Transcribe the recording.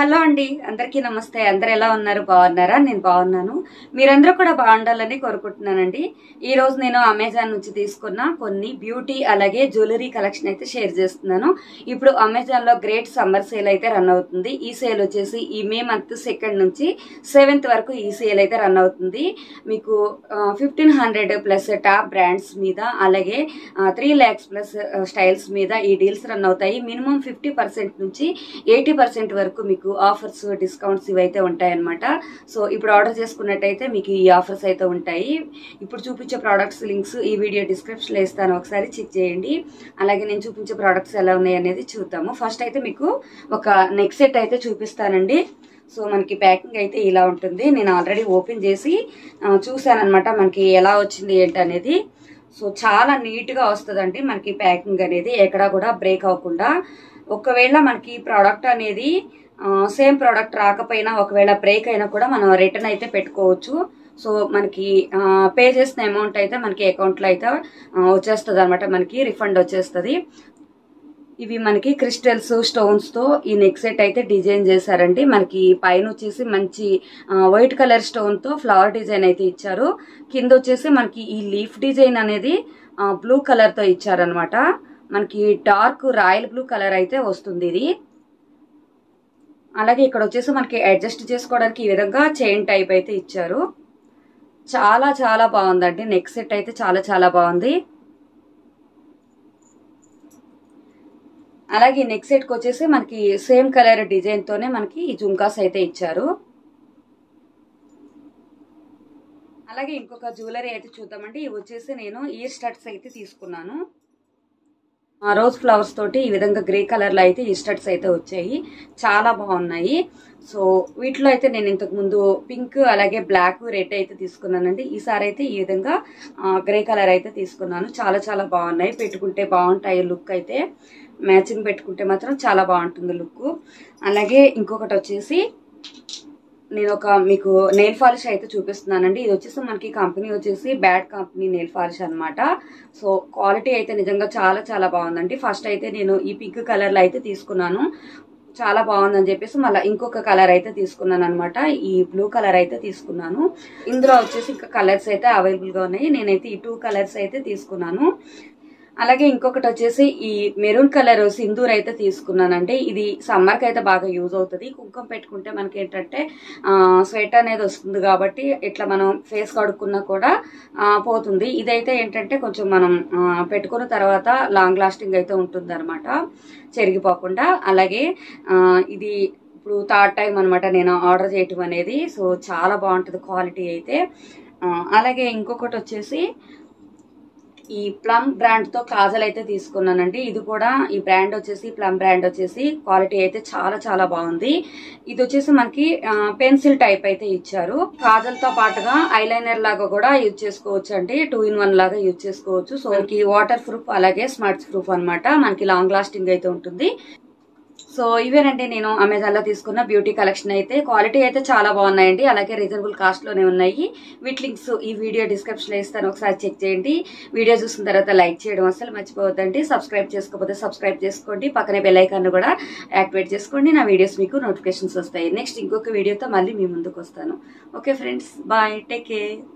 hello అండి అందరికీ నమస్తే అందరు ఎలా ఉన్నారు బాగున్నారా నేను బాగున్నాను మీరందరూ కూడా బాగుండాలని కోరుకుంటున్నానండి ఈ రోజు నేను అమెజాన్ నుంచి తీసుకున్న కొన్ని బ్యూటీ అలాగే జ్యువెలరీ కలెక్షన్ అయితే షేర్ చేస్తున్నాను ఇప్పుడు అమెజాన్ లో గ్రేట్ సమ్మర్ సేల్ అయితే రన్ అవుతుంది ఈ సేల్ వచ్చేసి ఈ మే మంత్ సెకండ్ నుంచి సెవెంత్ వరకు ఈ సేల్ అయితే రన్ అవుతుంది మీకు fifteen hundred plus top brands మీద అలాగే త్రీ ల్యాక్స్ ప్లస్ స్టైల్స్ మీద ఈ డీల్స్ రన్ అవుతాయి మినిమం ఫిఫ్టీ పర్సెంట్ నుంచి ఎయిటీ పర్సెంట్ వరకు మీకు ఆఫర్స్ డిస్కౌంట్స్ ఇవైతే ఉంటాయన్నమాట సో ఇప్పుడు ఆర్డర్ చేసుకున్నట్టయితే మీకు ఈ ఆఫర్స్ అయితే ఉంటాయి ఇప్పుడు చూపించే ప్రోడక్ట్స్ లింక్స్ ఈ వీడియో డిస్క్రిప్షన్లో ఇస్తాను ఒకసారి చెక్ చేయండి అలాగే నేను చూపించే ప్రోడక్ట్స్ ఎలా ఉన్నాయి అనేది చూద్దాము ఫస్ట్ అయితే మీకు ఒక నెక్ సెట్ అయితే చూపిస్తానండి సో మనకి ప్యాకింగ్ అయితే ఇలా ఉంటుంది నేను ఆల్రెడీ ఓపెన్ చేసి చూసాను అనమాట మనకి ఎలా వచ్చింది ఏంటి అనేది సో చాలా నీట్గా వస్తుందండి మనకి ప్యాకింగ్ అనేది ఎక్కడా కూడా బ్రేక్ అవ్వకుండా ఒకవేళ మనకి ప్రోడక్ట్ అనేది సేమ్ ప్రోడక్ట్ రాకపోయినా ఒకవేళ బ్రేక్ అయినా కూడా మనం రిటర్న్ అయితే పెట్టుకోవచ్చు సో మనకి పే చేసిన అమౌంట్ అయితే మనకి అకౌంట్లో అయితే వచ్చేస్తుంది అనమాట మనకి రిఫండ్ వచ్చేస్తుంది ఇవి మనకి క్రిస్టల్స్ స్టోన్స్ తో ఈ నెక్ సెట్ అయితే డిజైన్ చేశారండి మనకి పైన వచ్చేసి మంచి వైట్ కలర్ స్టోన్ తో ఫ్లవర్ డిజైన్ అయితే ఇచ్చారు కింద వచ్చేసి మనకి ఈ లీఫ్ డిజైన్ అనేది బ్లూ కలర్ తో ఇచ్చారనమాట మనకి డార్క్ రాయల్ బ్లూ కలర్ అయితే వస్తుంది ఇది అలాగే ఇక్కడ వచ్చేసి మనకి అడ్జస్ట్ చేసుకోవడానికి ఈ విధంగా చైన్ టైప్ అయితే ఇచ్చారు చాలా చాలా బాగుందండి నెక్ సెట్ అయితే చాలా చాలా బాగుంది అలాగే నెక్ సెట్కి వచ్చేసి మనకి సేమ్ కలర్ డిజైన్ తోనే మనకి ఈ జుంకాస్ అయితే ఇచ్చారు అలాగే ఇంకొక జ్యువెలరీ అయితే చూద్దామండి ఇవి వచ్చేసి నేను ఇయర్ స్టడ్స్ అయితే తీసుకున్నాను రోజ్ ఫ్లవర్స్ తోటి ఈ విధంగా గ్రే కలర్ లో అయితే ఈ స్టడ్స్ అయితే వచ్చాయి చాలా బాగున్నాయి సో వీటిలో అయితే నేను ఇంతకు ముందు పింక్ అలాగే బ్లాక్ రెడ్ అయితే తీసుకున్నానండి ఈసారి అయితే ఈ విధంగా గ్రే కలర్ అయితే తీసుకున్నాను చాలా చాలా బాగున్నాయి పెట్టుకుంటే బాగుంటాయి లుక్ అయితే మ్యాచింగ్ పెట్టుకుంటే మాత్రం చాలా బాగుంటుంది లుక్ అలాగే ఇంకొకటి వచ్చేసి నేను ఒక మీకు నెయిల్ పాలిష్ అయితే చూపిస్తున్నానండి ఇది వచ్చేసి మనకి కంపెనీ వచ్చేసి బ్యాడ్ కంపెనీ నెయిల్ పాలిష్ అనమాట సో క్వాలిటీ అయితే నిజంగా చాలా చాలా బాగుందండి ఫస్ట్ అయితే నేను ఈ పింక్ కలర్లో అయితే తీసుకున్నాను చాలా బాగుందని చెప్పేసి మళ్ళీ ఇంకొక కలర్ అయితే తీసుకున్నాను అనమాట ఈ బ్లూ కలర్ అయితే తీసుకున్నాను ఇందులో వచ్చేసి ఇంకా కలర్స్ అయితే అవైలబుల్గా ఉన్నాయి నేనైతే ఈ టూ కలర్స్ అయితే తీసుకున్నాను అలాగే ఇంకొకటి వచ్చేసి ఈ మెరూన్ కలర్ సింధూర్ అయితే తీసుకున్నానంటే ఇది సమ్మర్ కి అయితే బాగా యూజ్ అవుతుంది కుంకుమ పెట్టుకుంటే మనకి ఏంటంటే స్వెట్ అనేది వస్తుంది కాబట్టి ఇట్లా మనం ఫేస్ కడుక్కున్నా కూడా పోతుంది ఇదైతే ఏంటంటే కొంచెం మనం పెట్టుకున్న తర్వాత లాంగ్ లాస్టింగ్ అయితే ఉంటుంది అనమాట చెరిగిపోకుండా అలాగే ఇది ఇప్పుడు థర్డ్ టైం అనమాట నేను ఆర్డర్ చేయటం అనేది సో చాలా బాగుంటుంది క్వాలిటీ అయితే అలాగే ఇంకొకటి వచ్చేసి ఈ ప్లమ్ బ్రాండ్ తో కాజల్ అయితే తీసుకున్నానండి ఇది కూడా ఈ బ్రాండ్ వచ్చేసి ప్లమ్ బ్రాండ్ వచ్చేసి క్వాలిటీ అయితే చాలా చాలా బాగుంది ఇది వచ్చేసి మనకి పెన్సిల్ టైప్ అయితే ఇచ్చారు కాజల్ తో పాటుగా ఐలైనర్ లాగా కూడా యూజ్ చేసుకోవచ్చు అండి టూ ఇన్ వన్ లాగా యూజ్ చేసుకోవచ్చు సో మనకి వాటర్ ప్రూఫ్ అలాగే స్మార్ట్ ప్రూఫ్ అనమాట మనకి లాంగ్ లాస్టింగ్ అయితే ఉంటుంది సో ఇవేనండి నేను అమెజాన్ లో తీసుకున్న బ్యూటీ కలెక్షన్ అయితే క్వాలిటీ అయితే చాలా బాగున్నాయండి అలాగే రీజనబుల్ కాస్ట్ లోనే ఉన్నాయి వీటి లింక్స్ ఈ వీడియో డిస్క్రిప్షన్ లో ఇస్తాను ఒకసారి చెక్ చేయండి వీడియో చూసిన తర్వాత లైక్ చేయడం అసలు మర్చిపోవద్దండి సబ్స్క్రైబ్ చేసుకోకపోతే సబ్స్క్రైబ్ చేసుకోండి పక్కనే బెల్ ఐకాన్ కూడా యాక్టివేట్ చేసుకోండి నా వీడియోస్ మీకు నోటిఫికేషన్స్ వస్తాయి నెక్స్ట్ ఇంకొక వీడియోతో మళ్ళీ మీ ముందుకు వస్తాను okay friends bye take care